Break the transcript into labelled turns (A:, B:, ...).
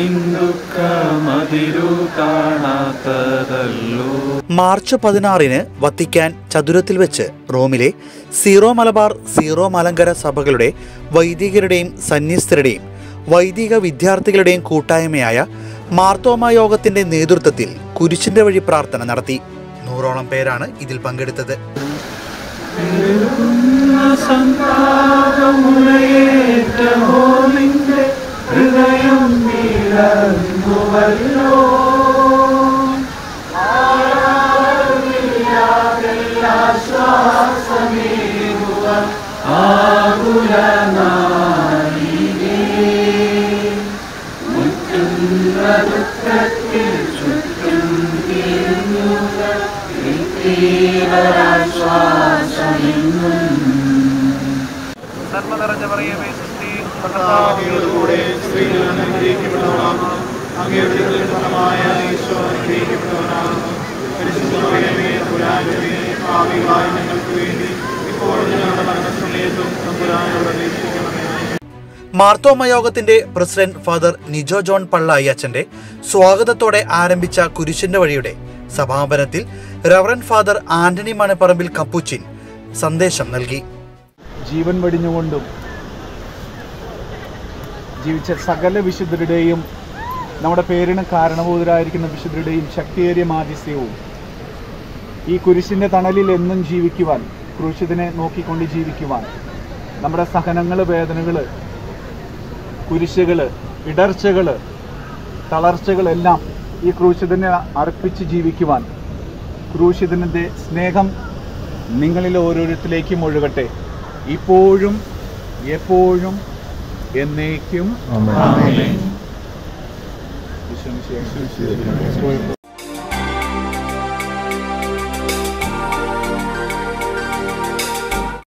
A: നിന്ദുഃഖമതിരു കാണാത്തതല്ലോ
B: March പതിനാറിന് Vatican ചതുരത്തിൽ വെച്ച് റോമിലെ സീറോ മലബാർ സീറോ മലങ്കര സഭകളുടെ വൈദികരുടെയും സന്യസ്തരുടെയും വൈദിക വിദ്യാർത്ഥികളുടെയും കൂട്ടായ്മയായ മാർത്തോമ യോഗത്തിന്റെ നേതൃത്വത്തിൽ കുരിശിന്റെ വഴി പ്രാർത്ഥന നടത്തി നൂറോളം പേരാണ് ഇതിൽ പങ്കെടുത്തത്
A: സന്താപമുണയേറ്റമോ നിന്റെ ഹൃദയം വീഴന്നുവല്ലോ
C: നന്മ നിറഞ്ഞ പറയുമേ സുസ്ഥി
D: കർത്താവിനോടുകൂടെ സ്ത്രീകൾ അനുഗ്രഹിക്കപ്പെട്ടവളാകുന്നു അങ്ങയുടെ ഫലമായ ഈശോ അനുഗ്രഹിക്കപ്പെട്ടവനാകുന്നു പരിശുദ്ധമേ പുരാജമേ ഭാവികളായ ഞങ്ങൾക്ക് വേണ്ടി ഇപ്പോഴും ഞങ്ങളുടെ മരണസമയത്തും തമ്പുരാനോട് അപേക്ഷിക്കണമേ
B: മാർത്തോമ യോഗത്തിന്റെ president father Nijo John Pallai അച്ഛന്റെ സ്വാഗതത്തോടെ ആരംഭിച്ച കുരിശിന്റെ വഴിയുടെ സമാപനത്തിൽ reverend father Antony Manapparambil Capuchin സന്ദേശം നൽകി
E: ജീവൻ വെടിഞ്ഞുകൊണ്ടും ജീവിച്ച സകല വിശുദ്ധരുടെയും നമ്മുടെ പേരിന് കാരണഭൂതരായിരിക്കുന്ന വിശുദ്ധരുടെയും ശക്തിയേറിയ മാധ്യസ്ഥ്യവും ഈ കുരിശിൻ്റെ തണലിൽ എന്നും ജീവിക്കുവാൻ ക്രൂശിതിനെ നോക്കിക്കൊണ്ട് ജീവിക്കുവാൻ നമ്മുടെ സഹനങ്ങൾ വേദനകൾ കുരിശുകൾ ഇടർച്ചകൾ തളർച്ചകളെല്ലാം ഈ ക്രൂശിതനെ അർപ്പിച്ച് ജീവിക്കുവാൻ ക്രൂശിതൻ്റെ സ്നേഹം നിങ്ങളിൽ ഓരോരുത്തരിലേക്കും ഒഴുകട്ടെ ഇപ്പോഴും എപ്പോഴും എന്നേക്കും ആമേൻ. ഈശോ മിശിഹായ്ക്ക് സ്തുതി.